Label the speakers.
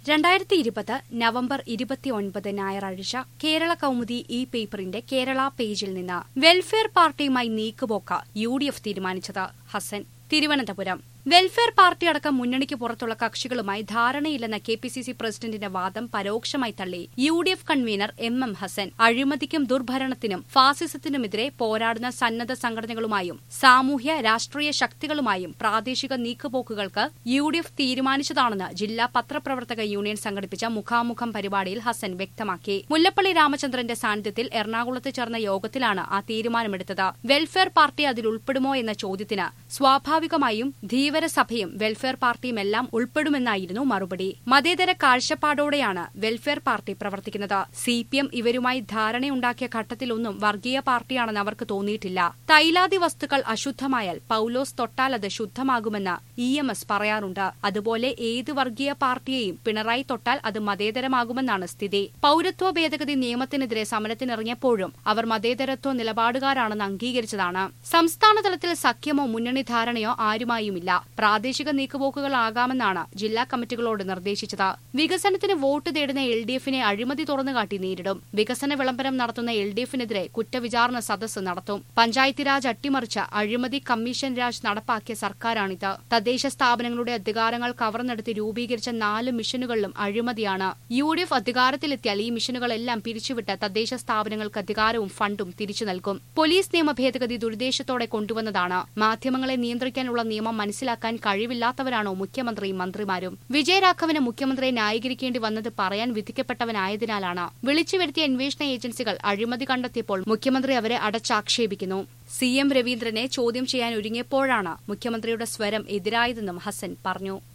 Speaker 1: രണ്ടായിരത്തി ഇരുപത് നവംബർ ഇരുപത്തിയൊൻപത് ഞായറാഴ്ച കേരള കൗമുദി ഇ പേപ്പറിന്റെ കേരള പേജിൽ നിന്ന് വെൽഫെയർ പാർട്ടിയുമായി നീക്കുപോക്ക് യു ഡി എഫ് തീരുമാനിച്ചത് ഹസൻ തിരുവനന്തപുരം വെൽഫെയർ പാർട്ടി അടക്കം മുന്നണിക്ക് പുറത്തുള്ള കക്ഷികളുമായി ധാരണയില്ലെന്ന കെ പി സി സി പ്രസിഡന്റിന്റെ വാദം പരോക്ഷമായി തള്ളി U D F convener M M Hasan അഴിമതിക്കും ദുർഭരണത്തിനും ഫാസിസത്തിനുമെതിരെ പോരാടുന്ന സന്നദ്ധ സംഘടനകളുമായും സാമൂഹ്യ രാഷ്ട്രീയ ശക്തികളുമായും പ്രാദേശിക നീക്കുപോക്കുകൾക്ക് യു ഡി എഫ് തീരുമാനിച്ചതാണെന്ന് ജില്ലാ പത്രപ്രവർത്തക യൂണിയൻ സംഘടിപ്പിച്ച മുഖാമുഖം പരിപാടിയിൽ ഹസൻ വ്യക്തമാക്കി മുല്ലപ്പള്ളി രാമചന്ദ്രന്റെ സാന്നിധ്യത്തിൽ എറണാകുളത്ത് ചേർന്ന യോഗത്തിലാണ് ആ തീരുമാനമെടുത്തത് വെൽഫെയർ പാർട്ടി അതിൽ ഉൾപ്പെടുമോ എന്ന ചോദ്യത്തിന് സ്വാഭാവികമായും ധീവരസഭയും വെൽഫെയർ പാർട്ടിയും എല്ലാം ഉൾപ്പെടുമെന്നായിരുന്നു മറുപടി മതേതര കാഴ്ചപ്പാടോടെയാണ് വെൽഫെയർ പാർട്ടി പ്രവർത്തിക്കുന്നത് സി പി എം ഇവരുമായി ധാരണയുണ്ടാക്കിയ ഘട്ടത്തിലൊന്നും വർഗീയ പാർട്ടിയാണെന്ന് അവർക്ക് തോന്നിയിട്ടില്ല തൈലാദി വസ്തുക്കൾ അശുദ്ധമായാൽ പൌലോസ് തൊട്ടാൽ അത് ശുദ്ധമാകുമെന്ന് ഇ എം എസ് പറയാറുണ്ട് അതുപോലെ ഏത് വർഗീയ പാർട്ടിയെയും പിണറായി തൊട്ടാൽ അത് മതേതരമാകുമെന്നാണ് സ്ഥിതി പൌരത്വ ഭേദഗതി നിയമത്തിനെതിരെ സമരത്തിനിറങ്ങിയപ്പോഴും അവർ മതേതരത്വ നിലപാടുകാരാണെന്ന് അംഗീകരിച്ചതാണ് സംസ്ഥാനതലത്തിൽ സഖ്യമോ മുന്നണി ധാരണയോ ആരുമായുമില്ല പ്രാദേശിക നീക്കുപോക്കുകളാകാമെന്നാണ് ജില്ലാ കമ്മിറ്റികളോട് നിർദ്ദേശിച്ചത് വികസനത്തിന് വോട്ട് തേടുന്ന എൽ ഡി എഫിനെ അഴിമതി തുറന്നുകാട്ടി നേരിടും വികസന വിളംബരം നടത്തുന്ന എൽ ഡി എഫിനെതിരെ കുറ്റവിചാരണ സദസ്സ് നടത്തും പഞ്ചായത്ത് രാജ് അട്ടിമറിച്ച അഴിമതി കമ്മീഷൻ രാജ് നടപ്പാക്കിയ സർക്കാരാണിത് തദ്ദേശ സ്ഥാപനങ്ങളുടെ അധികാരങ്ങൾ കവർന്നെടുത്ത് രൂപീകരിച്ച നാല് മിഷനുകളിലും അഴിമതിയാണ് യു ഡി എഫ് അധികാരത്തിലെത്തിയാൽ ഈ മിഷനുകളെല്ലാം പിരിച്ചുവിട്ട് തദ്ദേശ സ്ഥാപനങ്ങൾക്ക് അധികാരവും ഫണ്ടും തിരിച്ചു നൽകും പോലീസ് നിയമ ഭേദഗതി ദുരുദ്ദേശത്തോടെ കൊണ്ടുവന്നതാണ് മാധ്യമങ്ങളെ നിയന്ത്രിക്കാനുള്ള നിയമം മനസ്സിലാക്കാൻ കഴിവില്ലാത്തവരാണോ മുഖ്യമന്ത്രിയും മന്ത്രിമാരും വിജയരാഘവന് മുഖ്യമന്ത്രിയെ ന്യായീകരിക്കേണ്ടി വന്നത് പറയാൻ വിധിക്കപ്പെട്ടവനായതിനാലാണ് വിളിച്ചു വരുത്തിയ അന്വേഷണ ഏജൻസികൾ അഴിമതി കണ്ടെത്തിയപ്പോൾ മുഖ്യമന്ത്രി അവരെ അടച്ചാക്ഷേപിക്കുന്നു സി എം രവീന്ദ്രനെ ചോദ്യം ചെയ്യാൻ ഒരുങ്ങിയപ്പോഴാണ് മുഖ്യമന്ത്രിയുടെ സ്വരം എതിരായതെന്നും ഹസൻ പറഞ്ഞു